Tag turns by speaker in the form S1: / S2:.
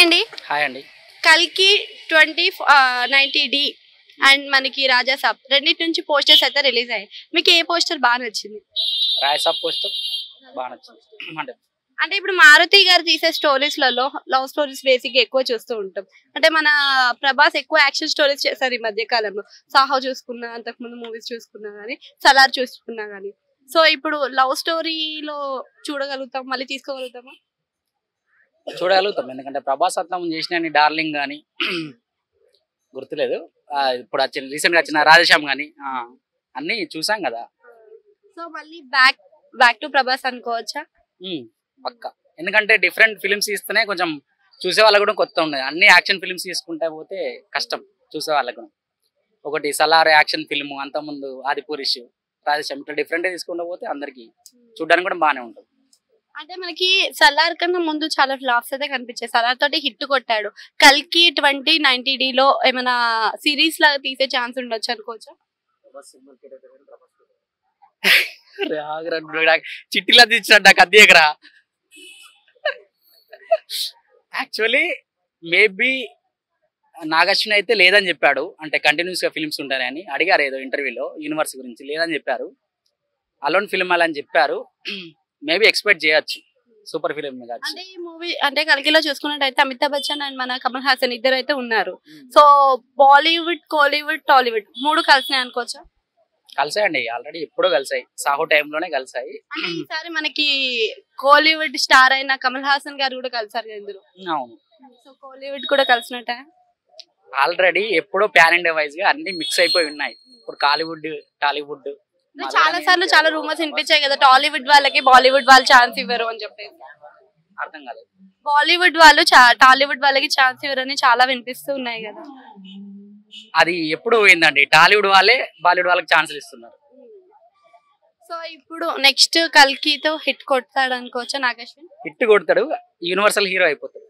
S1: అండి
S2: హాయ్ అండి
S1: కల్కి ట్వంటీ నైన్టీ డి అండ్ మనకి రాజా సాబ్ రెండింటి నుంచి పోస్టర్స్ అయితే రిలీజ్ అయ్యాయి మీకు ఏ పోస్టర్ బాగా నచ్చింది
S2: రాయసాబ్ పోస్టర్ బాగా నచ్చింది అంటే
S1: అంటే ఇప్పుడు మారుతి గారు తీసే స్టోరీస్ లలో లవ్ స్టోరీస్ బేసిక్ ఎక్కువ చూస్తూ ఉంటాం అంటే మన ప్రభాస్ ఎక్కువ యాక్షన్ స్టోరీస్ చేశారు ఈ మధ్య కాలంలో సాహో చూసుకున్నా అంతకుముందు మూవీస్ చూసుకున్నా గానీ సలార్ చూసుకున్నా గానీ సో ఇప్పుడు లవ్ స్టోరీలో చూడగలుగుతాం మళ్ళీ తీసుకోగలుగుతామా
S2: చూడగలుగుతాం ఎందుకంటే ప్రభాస్ అత్తం చేసిన డార్లింగ్ కానీ గుర్తులేదు ఆ, ఇప్పుడు వచ్చిన రీసెంట్ గా వచ్చిన రాధేశ్యామ్ కానీ అన్ని చూసాం కదా
S1: సో మళ్ళీ బ్యాక్ బ్యాక్ టు ప్రభాస్ అనుకోవచ్చా
S2: ఉమ్, పక్క ఎందుకంటే డిఫరెంట్ ఫిలిమ్స్ తీస్తేనే కొంచెం చూసే వాళ్ళకు కూడా కొత్త ఉండదు అన్ని యాక్షన్ ఫిలిమ్స్ తీసుకుంటే పోతే కష్టం చూసే వాళ్ళకు ఒకటి సలార్ యాక్షన్ ఫిల్మ్ అంతకుముందు ఆది పురుష్ రాధేశ్యామ్ ఇట్లా డిఫరెంట్ తీసుకుంటూ పోతే అందరికి చూడడానికి కూడా బాగానే ఉంటుంది
S1: అంటే మనకి సలార్ కన్నా ముందు చాలా ఫ్లాప్స్ అయితే కనిపించాయి సలార్ తోటి హిట్ కొట్టాడు కల్కి ట్వంటీ నైన్టీ డి లో ఏమైనా సిరీస్ లాగా తీసే ఛాన్స్ ఉండొచ్చు అనుకోవచ్చా
S2: అరే ఆగురా, నువ్వు నాకు చిట్టిలా తెచ్చినట్టు నాకు అద్దెకరా యాక్చువల్లీ మేబీ నాగశ్విన్ అయితే లేదని చెప్పాడు అంటే కంటిన్యూస్ గా ఫిల్మ్స్ ఉంటాయని అడిగారు ఏదో ఇంటర్వ్యూలో యూనివర్స్ గురించి లేదని చెప్పారు అలోన్ ఫిల్మ్ అని చెప్పారు మేబీ ఎక్స్పెక్ట్ చేయొచ్చు సూపర్ ఫిలిం కావచ్చు
S1: అంటే ఈ మూవీ అంటే కల్కిలో చూసుకున్నట్టయితే అమితాబ్ బచ్చన్ అండ్ మన కమల్ హాసన్ ఇద్దరు అయితే ఉన్నారు సో బాలీవుడ్ కోలీవుడ్ టాలీవుడ్ మూడు కలిసినాయి అనుకోవచ్చా
S2: కలిసాయండి ఆల్రెడీ ఎప్పుడో కలిసాయి సాహో టైంలోనే కలిసాయి
S1: అంటే ఈసారి మనకి కోలీవుడ్ స్టార్ అయిన కమల్ హాసన్ గారు కూడా కలిసారు కదా ఇందులో
S2: అవును
S1: సో కోలీవుడ్ కూడా కలిసినట్టే
S2: ఆల్రెడీ ఎప్పుడో ప్యాన్ ఇండియా వైజ్ గా అన్ని మిక్స్ అయిపోయి ఉన్నాయి ఇప్పుడు కాలీవుడ్ టాలీవుడ్
S1: చాలా సార్లు చాలా రూమర్స్ వినిపించాయి కదా టాలీవుడ్ వాళ్ళకి బాలీవుడ్ వాళ్ళు ఛాన్స్ ఇవ్వరు అని చెప్పేసి
S2: అర్థం కాలేదు
S1: బాలీవుడ్ వాళ్ళు చా- టాలీవుడ్ వాళ్ళకి ఛాన్స్ ఇవ్వరని చాలా వినిపిస్తూ ఉన్నాయి కదా
S2: అది ఎప్పుడు పోయిందండి టాలీవుడ్ వాళ్ళే బాలీవుడ్ వాళ్ళకి ఛాన్సులు ఇస్తున్నారు
S1: సో ఇప్పుడు నెక్స్ట్ కల్కితో హిట్ కొడతాడు అనుకోవచ్చా నాగశ్విన్
S2: హిట్ కొడతాడు యూనివర్సల్ హీరో అయిపోతాడు